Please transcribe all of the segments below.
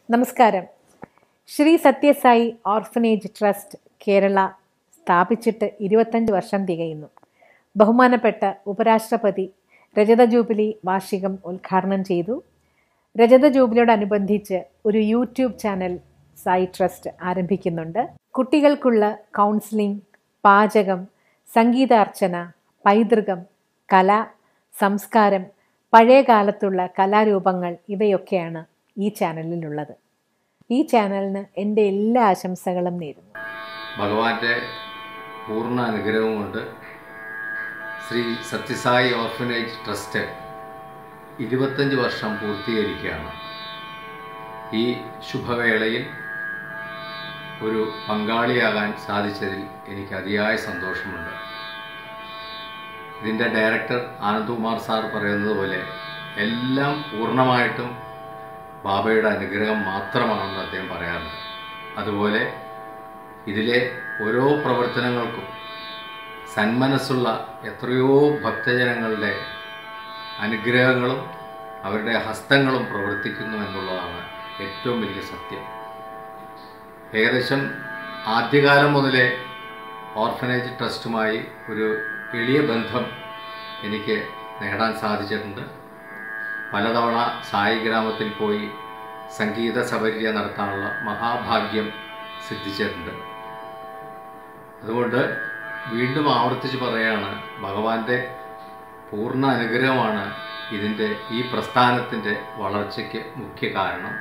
നമസ്കാരം Shri Sathya Sai orphanage trust Kerala സ്ഥാപിച്ചിട്ട് ഇരുപത്തഞ്ച് വർഷം തികയുന്നു ബഹുമാനപ്പെട്ട ഉപരാഷ്ട്രപതി രജത ജൂബിലി വാർഷികം ഉദ്ഘാടനം ചെയ്തു രജത ജൂബിലിയോടനുബന്ധിച്ച് ഒരു യൂട്യൂബ് ചാനൽ സായി ട്രസ്റ്റ് ആരംഭിക്കുന്നുണ്ട് കുട്ടികൾക്കുള്ള കൗൺസിലിംഗ് പാചകം സംഗീതാർച്ചന പൈതൃകം കല സംസ്കാരം പഴയ കാലത്തുള്ള കലാരൂപങ്ങൾ ഇവയൊക്കെയാണ് ഈ ചാനലിലുള്ളത് ഈ ചാനലിന് എൻ്റെ എല്ലാ ആശംസകളും നേരുന്നു ഭഗവാന്റെ പൂർണ്ണ അനുഗ്രഹം കൊണ്ട് ശ്രീ സത്യസായി ഓർഫനേജ് ട്രസ്റ്റ് ഇരുപത്തഞ്ച് വർഷം പൂർത്തീകരിക്കുകയാണ് ഈ ശുഭവേളയിൽ ഒരു പങ്കാളിയാകാൻ സാധിച്ചതിൽ എനിക്ക് അതിയായ സന്തോഷമുണ്ട് ഇതിൻ്റെ ഡയറക്ടർ ആനന്ദ്കുമാർ സാർ പറയുന്നത് പോലെ എല്ലാം പൂർണ്ണമായിട്ടും ബാബയുടെ അനുഗ്രഹം മാത്രമാണെന്ന് അദ്ദേഹം പറയാറുണ്ട് അതുപോലെ ഇതിലെ ഓരോ പ്രവർത്തനങ്ങൾക്കും സന്മനസ്സുള്ള എത്രയോ ഭക്തജനങ്ങളുടെ അനുഗ്രഹങ്ങളും അവരുടെ ഹസ്തങ്ങളും പ്രവർത്തിക്കുന്നു എന്നുള്ളതാണ് ഏറ്റവും വലിയ സത്യം ഏകദേശം ആദ്യകാലം മുതലേ ഓർഫനേജ് ട്രസ്റ്റുമായി ഒരു എളിയ ബന്ധം എനിക്ക് നേടാൻ സാധിച്ചിട്ടുണ്ട് പലതവണ സായി ഗ്രാമത്തിൽ പോയി സംഗീത സബര്യ നടത്താനുള്ള മഹാഭാഗ്യം സിദ്ധിച്ചിട്ടുണ്ട് അതുകൊണ്ട് വീണ്ടും ആവർത്തിച്ച് പറയാണ് ഭഗവാന്റെ പൂർണ്ണ അനുഗ്രഹമാണ് ഇതിൻ്റെ ഈ പ്രസ്ഥാനത്തിൻ്റെ വളർച്ചയ്ക്ക് മുഖ്യ കാരണം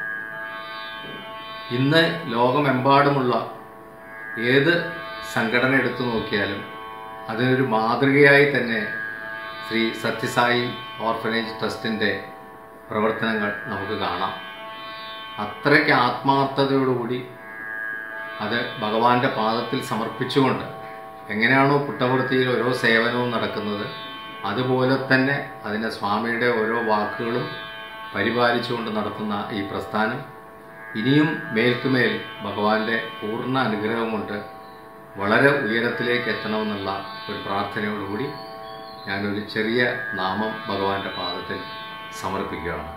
ഇന്ന് ലോകമെമ്പാടുമുള്ള ഏത് സംഘടന എടുത്തു നോക്കിയാലും അതിനൊരു മാതൃകയായി തന്നെ ശ്രീ സത്യസായി ഓർഫനേജ് ട്രസ്റ്റിൻ്റെ പ്രവർത്തനങ്ങൾ നമുക്ക് കാണാം അത്രയ്ക്ക് ആത്മാർത്ഥതയോടുകൂടി അത് ഭഗവാന്റെ പാദത്തിൽ സമർപ്പിച്ചുകൊണ്ട് എങ്ങനെയാണോ പുട്ടവൃത്തിയിൽ ഓരോ സേവനവും നടക്കുന്നത് അതുപോലെ തന്നെ അതിൻ്റെ സ്വാമിയുടെ ഓരോ വാക്കുകളും പരിപാലിച്ചുകൊണ്ട് നടത്തുന്ന ഈ പ്രസ്ഥാനം ഇനിയും മേൽക്കുമേൽ ഭഗവാന്റെ പൂർണ്ണ അനുഗ്രഹം കൊണ്ട് വളരെ ഉയരത്തിലേക്ക് എത്തണമെന്നുള്ള ഒരു പ്രാർത്ഥനയോടുകൂടി ഞാനൊരു ചെറിയ നാമം ഭഗവാന്റെ പാദത്തിൽ സമർപ്പിക്കുകയാണ്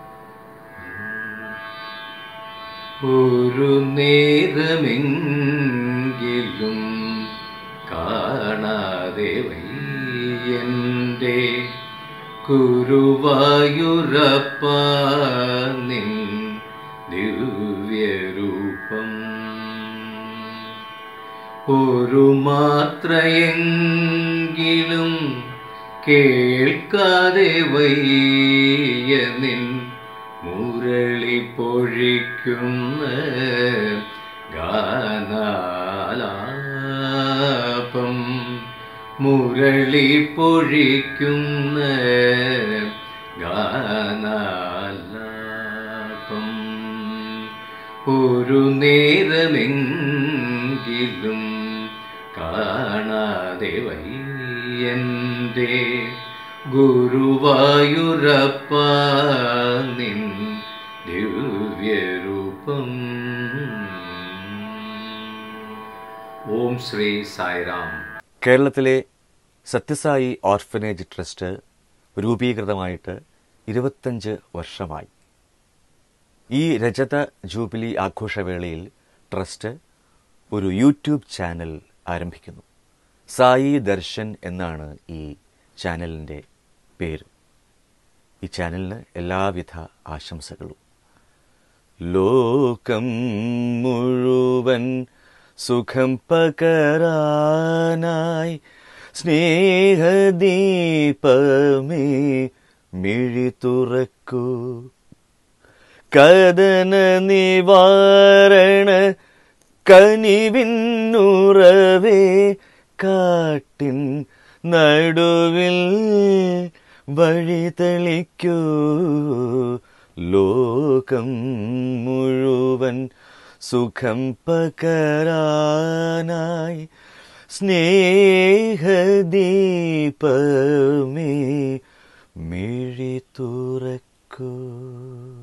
ഒരു നേരമെങ്കിലും കാണാതെ വയ്യൻ്റെ കുരുവായുരപ്പ നിൻ ദിവ്യരൂപം ഒരു മാത്രയെങ്കിലും കേൾക്കാതെ വയ്യ നിൻ മുരളി പൊഴിക്കുന്ന ഗാനാലാപം മുരളി പൊഴിക്കുന്ന ഗാനാലാപം ഒരു നേരമെങ്കിലും കാണാതെ വയ്യൻ്റെ ഗുരുവായൂരപ്പ നിൻ ദിവ്യരൂപം ഓം ശ്രീ സായിറാം കേരളത്തിലെ സത്യസായി ഓർഫനേജ് ട്രസ്റ്റ് രൂപീകൃതമായിട്ട് ഇരുപത്തഞ്ച് വർഷമായി ഈ രജത ജൂബിലി ആഘോഷവേളയിൽ ട്രസ്റ്റ് ഒരു യൂട്യൂബ് ചാനൽ ആരംഭിക്കുന്നു സായി ദർശൻ എന്നാണ് ഈ ചാനലിൻ്റെ പേര് ഈ ചാനലിന് എല്ലാവിധ ആശംസകളും ലോകം മുഴുവൻ സുഖം പകരാനായി സ്നേഹദീപമേ മിഴി തുറക്കൂ കഥന നിവാരണ കനിവിന്നുറവേ കാട്ടിൻ നടുവിൽ വഴി തെളിക്കൂ ലോകം മുഴുവൻ സുഖം പകരാനായി സ്നേഹദീപമേ മിഴി തുറക്കൂ